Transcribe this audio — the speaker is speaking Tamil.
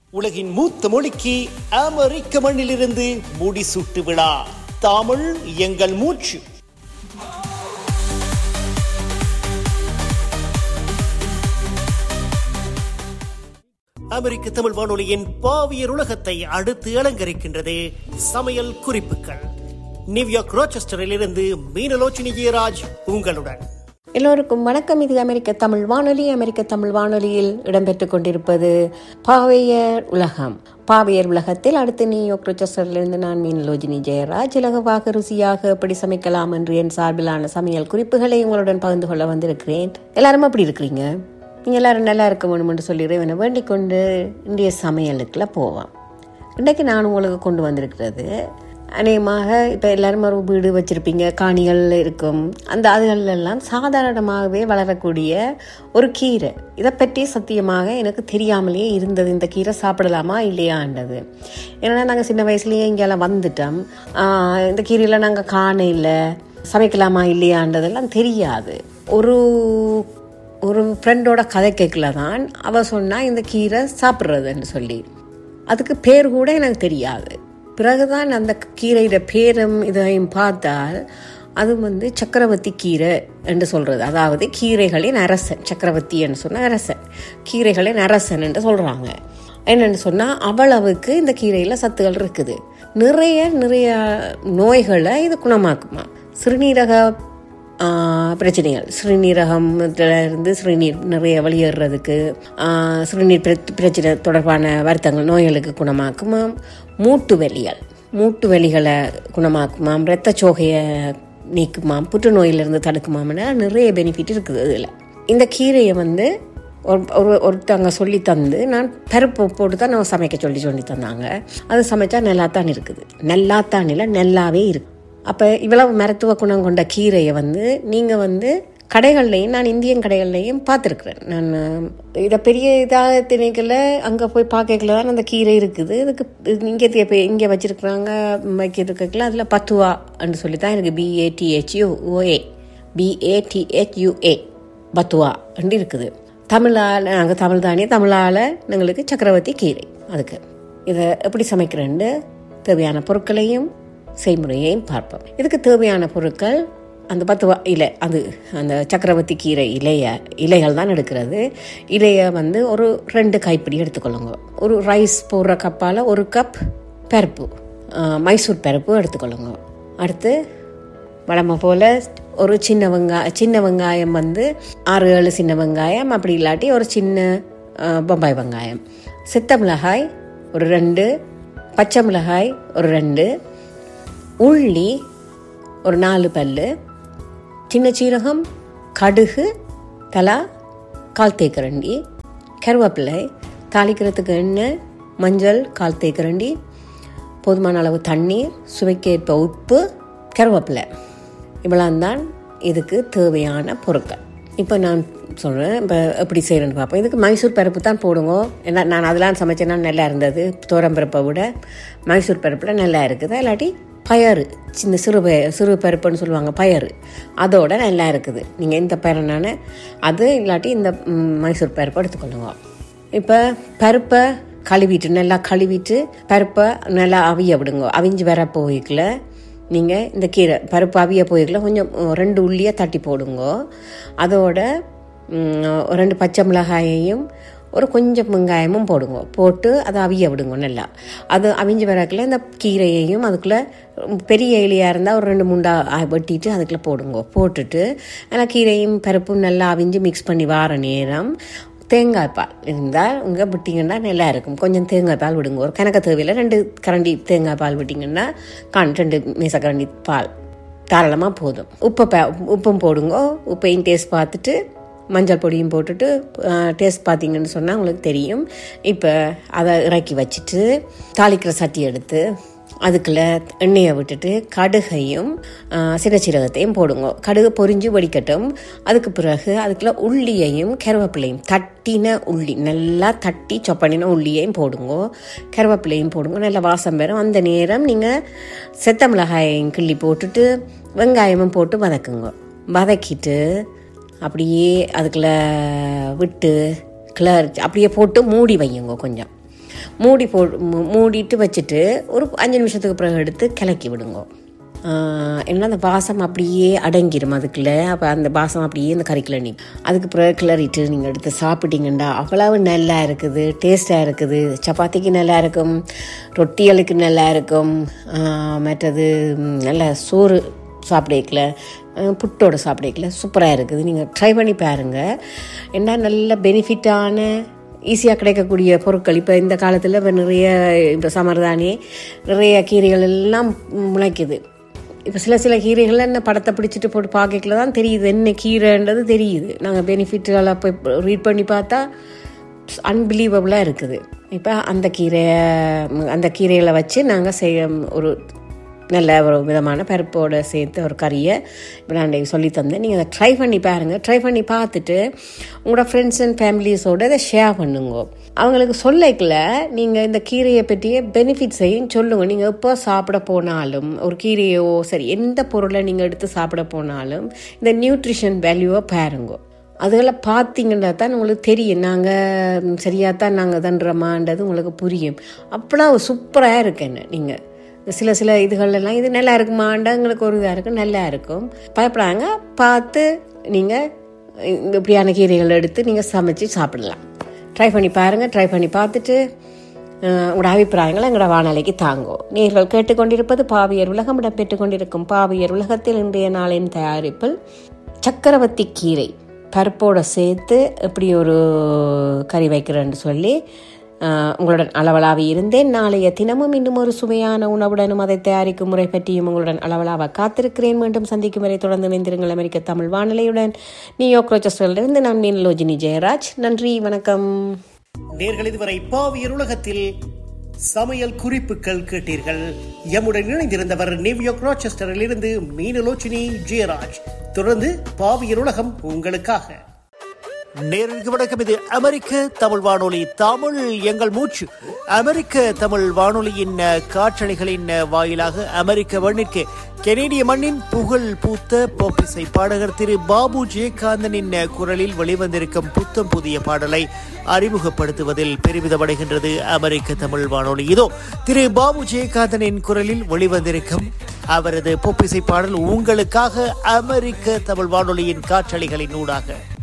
உலகின் மூத்த மொழிக்கு அமெரிக்க மண்ணிலிருந்து முடிசூட்டு விழா தமிழ் எங்கள் மூச்சு அமெரிக்க தமிழ் வானொலியின் பாவியர் உலகத்தை அடுத்து அலங்கரிக்கின்றது சமையல் குறிப்புகள் நியூயார்க் ரோச்செஸ்டரில் இருந்து மீனலோச்சினி ஜெயராஜ் உங்களுடன் எல்லோருக்கும் வணக்கம் இது அமெரிக்க தமிழ் வானொலி அமெரிக்க தமிழ் வானொலியில் இடம்பெற்றுக் கொண்டிருப்பது பாவையர் உலகம் பாவையர் உலகத்தில் அடுத்து நியூயார்க் ரோச்சஸ்டரிலிருந்து நான் மீனலோஜினி ஜெயராஜ் இலகுவாக ருசியாக எப்படி சமைக்கலாம் என்று என் சார்பிலான சமையல் குறிப்புகளை உங்களுடன் பகிர்ந்து கொள்ள வந்திருக்கிறேன் எல்லாரும் அப்படி இருக்கிறீங்க நீங்கள் எல்லாரும் நல்லா இருக்க வேணும்னு சொல்லி இறைவனை வேண்டிக் கொண்டு இந்திய சமையலுக்குள்ள போவோம் இன்றைக்கு நான் உங்களுக்கு கொண்டு வந்திருக்கிறது அநேகமாக இப்போ எல்லாரும் ஒரு வீடு வச்சுருப்பீங்க காணிகள் இருக்கும் அந்த அதுகளெல்லாம் சாதாரணமாகவே வளரக்கூடிய ஒரு கீரை இதை பற்றி சத்தியமாக எனக்கு தெரியாமலேயே இருந்தது இந்த கீரை சாப்பிடலாமா இல்லையான்றது ஏன்னா நாங்கள் சின்ன வயசுலேயே இங்கெல்லாம் வந்துட்டோம் ஆஹ் இந்த கீரையில் நாங்கள் காண இல்லை சமைக்கலாமா இல்லையான்றதெல்லாம் தெரியாது ஒரு ஒரு ஃப்ரெண்டோட கதை கேட்கல தான் அவள் சொன்னா இந்த கீரை சாப்பிட்றதுன்னு சொல்லி அதுக்கு பேர் கூட எனக்கு தெரியாது பிறகுதான் அந்த கீரையோட பேரும் இதையும் பார்த்தால் அது வந்து சக்கரவர்த்தி கீரை என்று சொல்றது அதாவது கீரைகளின் அரசன் சக்கரவர்த்தி என்று சொன்ன அரசன் கீரைகளின் அரசன் என்று சொல்றாங்க என்னன்னு சொன்னா அவ்வளவுக்கு இந்த கீரையில சத்துகள் இருக்குது நிறைய நிறைய நோய்களை இது குணமாக்குமா சிறுநீரக ஆஹ் பிரச்சனைகள் சிறுநீரகத்துல இருந்து சிறுநீர் நிறைய வெளியேறதுக்கு ஆஹ் சிறுநீர் பிர- பிரச்சனை தொடர்பான வருத்தங்கள் நோய்களுக்கு குணமாக்குமாம் மூட்டு வலிகள் மூட்டு வலிகளை குணமாக்குமாம் இரத்த சோகையை நீக்குமாம் புற்றுநோயிலிருந்து தடுக்குமாம்னு நிறைய பெனிஃபிட் இருக்குது இதில் இந்த கீரையை வந்து ஒரு ஒரு ஒருத்தவங்க சொல்லி தந்து நான் பருப்பு போட்டு தான் நான் சமைக்க சொல்லி சொல்லி தந்தாங்க அது சமைச்சா நல்லா தான் இருக்குது நல்லா தான் இல்லை நல்லாவே இருக்கு அப்போ இவ்வளவு மருத்துவ குணம் கொண்ட கீரையை வந்து நீங்கள் வந்து கடைகள்லையும் நான் இந்தியன் கடைகள்லையும் பார்த்துருக்குறேன் நான் இதை பெரிய இதாக திணைக்கல அங்கே போய் பார்க்கல தான் அந்த கீரை இருக்குது இதுக்கு இங்கே இப்போ இங்கே வச்சுருக்குறாங்க வைக்கிறதுக்குல அதில் பத்துவான்னு சொல்லி தான் எனக்கு பிஏடிஹெச்யூ ஓஏ பிஏடிஹெச்யூஏ பத்துவா அப்படி இருக்குது தமிழால் நாங்கள் தமிழ் தானே தமிழால் எங்களுக்கு சக்கரவர்த்தி கீரை அதுக்கு இதை எப்படி சமைக்கிறேன்னு தேவையான பொருட்களையும் செய்முறையையும் பார்ப்போம் இதுக்கு தேவையான பொருட்கள் அந்த பத்து வா- இலை அது அந்த சக்கரவர்த்தி கீரை இலைய இலைகள் தான் எடுக்கிறது இலையை வந்து ஒரு ரெண்டு கைப்பிடி எடுத்துக்கொள்ளுங்க ஒரு ரைஸ் போடுற கப்பால் ஒரு கப் பருப்பு ஆஹ், மைசூர் பருப்பு எடுத்துக்கொள்ளுங்க அடுத்து வழமை போல் ஒரு சின்ன வெங்காயம் சின்ன வெங்காயம் வந்து ஆறு ஏழு சின்ன வெங்காயம் அப்படி இல்லாட்டி ஒரு சின்ன அஹ், பம்பாய் வெங்காயம் சித்த மிளகாய் ஒரு ரெண்டு பச்சை மிளகாய் ஒரு ரெண்டு உள்ளி ஒரு நாலு பல்லு சின்ன சீரகம் கடுகு தலா கால் தேக்கரண்டி கருவேப்பிலை தாளிக்கிறதுக்கு எண்ணெய் மஞ்சள் கால் தேக்கரண்டி போதுமான அளவு தண்ணீர் சுவைக்கேற்ப உப்பு கருவேப்பிலை இவ்வளவு தான் இதுக்கு தேவையான பொருட்கள் இப்போ நான் சொல்கிறேன் இப்போ எப்படி செய்கிறேன்னு பார்ப்போம் இதுக்கு மைசூர் பருப்பு தான் போடுங்க ஏன்னா நான் அதெல்லாம் சமைச்சேன்னா நல்லா இருந்தது பருப்பை விட மைசூர் பருப்பில் நல்லா இருக்குது இல்லாட்டி பயறு சின்ன சிறு பய சிறு பருப்புன்னு சொல்லுவாங்க பயறு அதோட நல்லா இருக்குது நீங்கள் இந்த பயிரனான அது இல்லாட்டி இந்த ம், மைசூர் பருப்பை எடுத்துக்கொள்ளுங்க இப்போ பருப்பை கழுவிட்டு நல்லா கழுவிட்டு பருப்பை நல்லா அவிய விடுங்க அவிஞ்சு வர போய்க்கல நீங்கள் இந்த கீரை பருப்பு அவிய போய்க்கல கொஞ்சம் அஹ், ரெண்டு உள்ளியை தட்டி போடுங்க அதோட ம், ஒரு ரெண்டு பச்சை மிளகாயையும் ஒரு கொஞ்சம் வெங்காயமும் போடுங்க போட்டு அதை அவிய விடுங்க நல்லா அது அவிஞ்சு வரக்குள்ள இந்த கீரையையும் அதுக்குள்ளே பெரிய இலையாக இருந்தால் ஒரு ரெண்டு மூண்டா அ- வெட்டிட்டு அதுக்குள்ளே போடுங்க போட்டுட்டு ஆனால் கீரையும் பருப்பும் நல்லா அவிஞ்சு மிக்ஸ் பண்ணி வார நேரம் தேங்காய் பால் இருந்தால் இங்கே விட்டிங்கன்னா நல்லா இருக்கும் கொஞ்சம் தேங்காய் பால் விடுங்க ஒரு கணக்க தேவையில் ரெண்டு கரண்டி தேங்காய் பால் விட்டிங்கன்னா கான் ரெண்டு மீச கரண்டி பால் தாராளமாக போதும் உப்பை ப உப்பும் போடுங்க உப்பையும் டேஸ்ட் பார்த்துட்டு மஞ்சள் பொடியும் போட்டுட்டு டேஸ்ட் பார்த்தீங்கன்னு சொன்னால் உங்களுக்கு தெரியும் இப்போ அதை இறக்கி வச்சுட்டு தாளிக்கிற சட்டி எடுத்து அதுக்குள்ள எண்ணெயை விட்டுட்டு கடுகையும் ஆ, சின்ன சீரகத்தையும் போடுங்க கடுகு பொரிஞ்சு வடிக்கட்டும் அதுக்கு பிறகு அதுக்குள்ள உள்ளியையும் கருவேப்பிலையும் தட்டின உள்ளி நல்லா தட்டி சொப்பனின உள்ளியையும் போடுங்க கருவேப்பிலையும் போடுங்க நல்லா வாசம் பெறும் அந்த நேரம் நீங்கள் செத்த மிளகாயையும் கிள்ளி போட்டுட்டு வெங்காயமும் போட்டு வதக்குங்க வதக்கிட்டு அப்படியே அதுக்குள்ள விட்டு கிளர் அப்படியே போட்டு மூடி வையுங்க கொஞ்சம் மூடி போ மூ- மூடிட்டு வச்சுட்டு ஒரு அஞ்சு நிமிஷத்துக்கு பிறகு எடுத்து கிளக்கி விடுங்க ஆஹ் என்ன அந்த பாசம் அப்படியே அடங்கிடும் அதுக்குள்ள அப்போ அந்த பாசம் அப்படியே இந்த கறிக்குள்ள நீ அதுக்கு பிறகு கிளறிட்டு நீங்கள் எடுத்து சாப்பிட்டீங்கன்னா அவ்வளவு நல்லா இருக்குது டேஸ்ட்டாக இருக்குது சப்பாத்திக்கு நல்லா இருக்கும் ரொட்டிகளுக்கு நல்லா இருக்கும் ஆஹ் மற்றது ம், நல்ல சோறு சாப்பிடக்கல புட்டோட சாப்பிடக்கல சூப்பராக இருக்குது நீங்கள் ட்ரை பண்ணி பாருங்கள் என்ன நல்ல பெனிஃபிட்டான ஈஸியாக கிடைக்கக்கூடிய பொருட்கள் இப்போ இந்த காலத்தில் இப்போ நிறைய இப்போ சமர்தானி நிறைய கீரைகள் எல்லாம் முளைக்குது இப்போ சில சில கீரைகள் என்ன படத்தை பிடிச்சிட்டு போட்டு பார்க்கல தான் தெரியுது என்ன கீரைன்றது தெரியுது நாங்கள் பெனிஃபிட்டுகளை போய் ரீட் பண்ணி பார்த்தா அன்பிலீவபுளாக இருக்குது இப்போ அந்த கீரை அந்த கீரைகளை வச்சு நாங்கள் செய்ய ஒரு நல்ல ஒரு விதமான பருப்போட சேர்த்து ஒரு கறியை இப்போ நான் இன்றைக்கு சொல்லி தந்தேன் நீங்கள் அதை ட்ரை பண்ணி பாருங்கள் ட்ரை பண்ணி பார்த்துட்டு உங்களோட ஃப்ரெண்ட்ஸ் அண்ட் ஃபேமிலிஸோடு அதை ஷேர் பண்ணுங்க அவங்களுக்கு சொல்லிக்கல நீங்கள் இந்த கீரையை பற்றிய பெனிஃபிட்ஸையும் சொல்லுங்கள் நீங்கள் எப்போ சாப்பிட போனாலும் ஒரு கீரையோ சரி எந்த பொருளை நீங்கள் எடுத்து சாப்பிட போனாலும் இந்த நியூட்ரிஷன் வேல்யூவை பாருங்க அதெல்லாம் பார்த்தீங்கன்னா தான் உங்களுக்கு தெரியும் நாங்கள் சரியாக தான் நாங்கள் தண்டுறோமான்றது உங்களுக்கு புரியும் அப்போலாம் சூப்பராக இருக்கேன்னு நீங்கள் சில சில இதுகளெல்லாம் இது நல்லா இருக்குமாண்டா எங்களுக்கு ஒரு இதாக இருக்கும் நல்லா இருக்கும் பயப்படாங்க பார்த்து நீங்கள் இப்படியான கீரைகள் எடுத்து நீங்கள் சமைச்சு சாப்பிடலாம் ட்ரை பண்ணி பாருங்கள் ட்ரை பண்ணி பார்த்துட்டு அஹ், உங்களோட அபிப்பிராயங்களை எங்களோட வானொலிக்கு தாங்கோ நீங்கள் கேட்டுக்கொண்டிருப்பது பாவியர் உலகம் இடம்பெற்றுக் கொண்டிருக்கும் பாவியர் உலகத்தில் இன்றைய நாளின் தயாரிப்பில் சக்கரவர்த்தி கீரை பருப்போட சேர்த்து எப்படி ஒரு கறி வைக்கிறேன்னு சொல்லி ஆஹ், உங்களுடன் அளவலாவி இருந்தேன் நாளைய தினமும் இன்னும் ஒரு சுவையான உணவுடனும் அதை தயாரிக்கும் முறை பற்றியும் உங்களுடன் அளவலாக காத்திருக்கிறேன் மீண்டும் சந்திக்கும் வரை தொடர்ந்து இணைந்திருங்கள் அமெரிக்க தமிழ் வானிலையுடன் நியூயார்க் ரோச்சஸ்டரிலிருந்து நான் மீனலோஜினி ஜெயராஜ் நன்றி வணக்கம் நேர்கள் இதுவரை பாவியர் உலகத்தில் சமையல் குறிப்புகள் கேட்டீர்கள் எம்முடன் இணைந்திருந்தவர் நியூயார்க் ராச்செஸ்டரில் இருந்து மீனலோச்சினி ஜெயராஜ் தொடர்ந்து பாவியர் உலகம் உங்களுக்காக நேருக்கு வணக்கம் இது அமெரிக்க தமிழ் வானொலி தமிழ் எங்கள் மூச்சு அமெரிக்க தமிழ் வானொலியின் அஹ், காற்றலைகளின் அஹ், வாயிலாக அமெரிக்க மண்ணிற்கு கெனேடிய மண்ணின் புகழ் பூத்த போப்பிசை பாடகர் திரு பாபு ஜெயகாந்தனின் அஹ், குரலில் வெளிவந்திருக்கும் புத்தம் புதிய பாடலை அறிமுகப்படுத்துவதில் பெருமிதமடைகின்றது அமெரிக்க தமிழ் வானொலி இதோ திரு பாபு ஜெயகாந்தனின் குரலில் வெளிவந்திருக்கும் அவரது பொப்பிசை பாடல் உங்களுக்காக அமெரிக்க தமிழ் வானொலியின் காற்றலைகளின் ஊடாக